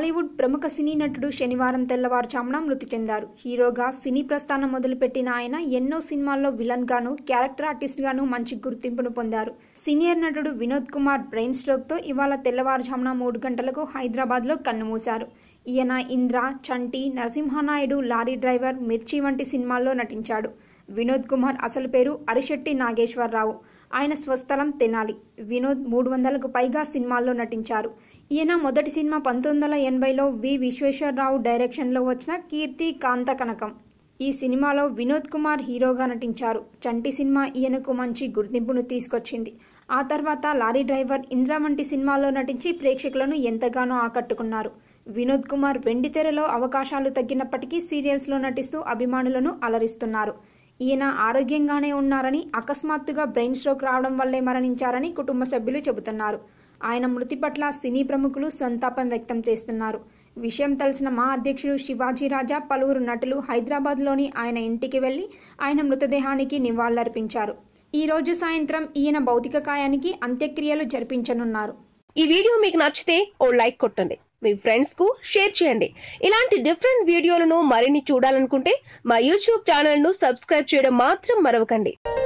టాలీవుడ్ ప్రముఖ సినీ నటుడు శనివారం తెల్లవారుజామున మృతి చెందారు హీరోగా సినీ ప్రస్థానం మొదలుపెట్టిన ఆయన ఎన్నో సినిమాల్లో విలన్ గాను క్యారెక్టర్ ఆర్టిస్ట్ గాను మంచి గుర్తింపును పొందారు సీనియర్ నటుడు వినోద్ కుమార్ బ్రెయిన్ స్ట్రోక్ తో ఇవాళ తెల్లవారుజామున మూడు గంటలకు హైదరాబాద్ లో కన్నుమూశారు ఈయన ఇంద్ర చంటి నరసింహానాయుడు లారీ డ్రైవర్ మిర్చి వంటి సినిమాల్లో నటించాడు వినోద్ కుమార్ అసలు పేరు అరిశెట్టి నాగేశ్వరరావు ఆయన స్వస్థలం తెనాలి వినోద్ మూడు వందలకు పైగా సినిమాల్లో నటించారు ఈయన మొదటి సినిమా పంతొమ్మిది వందల ఎనభైలో వి విశ్వేశ్వరరావు డైరెక్షన్లో వచ్చిన కీర్తి కాంత కనకం ఈ సినిమాలో వినోద్ కుమార్ హీరోగా నటించారు చంటి సినిమా ఈయనకు మంచి గుర్తింపును తీసుకొచ్చింది ఆ తర్వాత లారీ డ్రైవర్ ఇంద్ర వంటి సినిమాల్లో నటించి ప్రేక్షకులను ఎంతగానో ఆకట్టుకున్నారు వినోద్ కుమార్ వెండితెరలో అవకాశాలు తగ్గినప్పటికీ సీరియల్స్లో నటిస్తూ అభిమానులను అలరిస్తున్నారు ఈయన ఆరోగ్యంగానే ఉన్నారని అకస్మాత్తుగా బ్రెయిన్ స్ట్రోక్ రావడం వల్లే మరణించారని కుటుంబ సభ్యులు చెబుతున్నారు ఆయన మృతి పట్ల సినీ ప్రముఖులు సంతాపం వ్యక్తం చేస్తున్నారు విషయం తెలిసిన మా అధ్యక్షుడు శివాజీ రాజా పలువురు నటులు హైదరాబాద్లోని ఆయన ఇంటికి వెళ్లి ఆయన మృతదేహానికి నివాళులర్పించారు ఈ రోజు సాయంత్రం ఈయన భౌతిక కాయానికి అంత్యక్రియలు జరిపించనున్నారు ఈ వీడియో మీకు నచ్చితే ఓ లైక్ కొట్టండి మీ ఫ్రెండ్స్ కు షేర్ చేయండి ఇలాంటి డిఫరెంట్ వీడియోలను మరిన్ని చూడాలనుకుంటే మా యూట్యూబ్ ఛానల్ ను సబ్స్క్రైబ్ చేయడం మాత్రం మరవకండి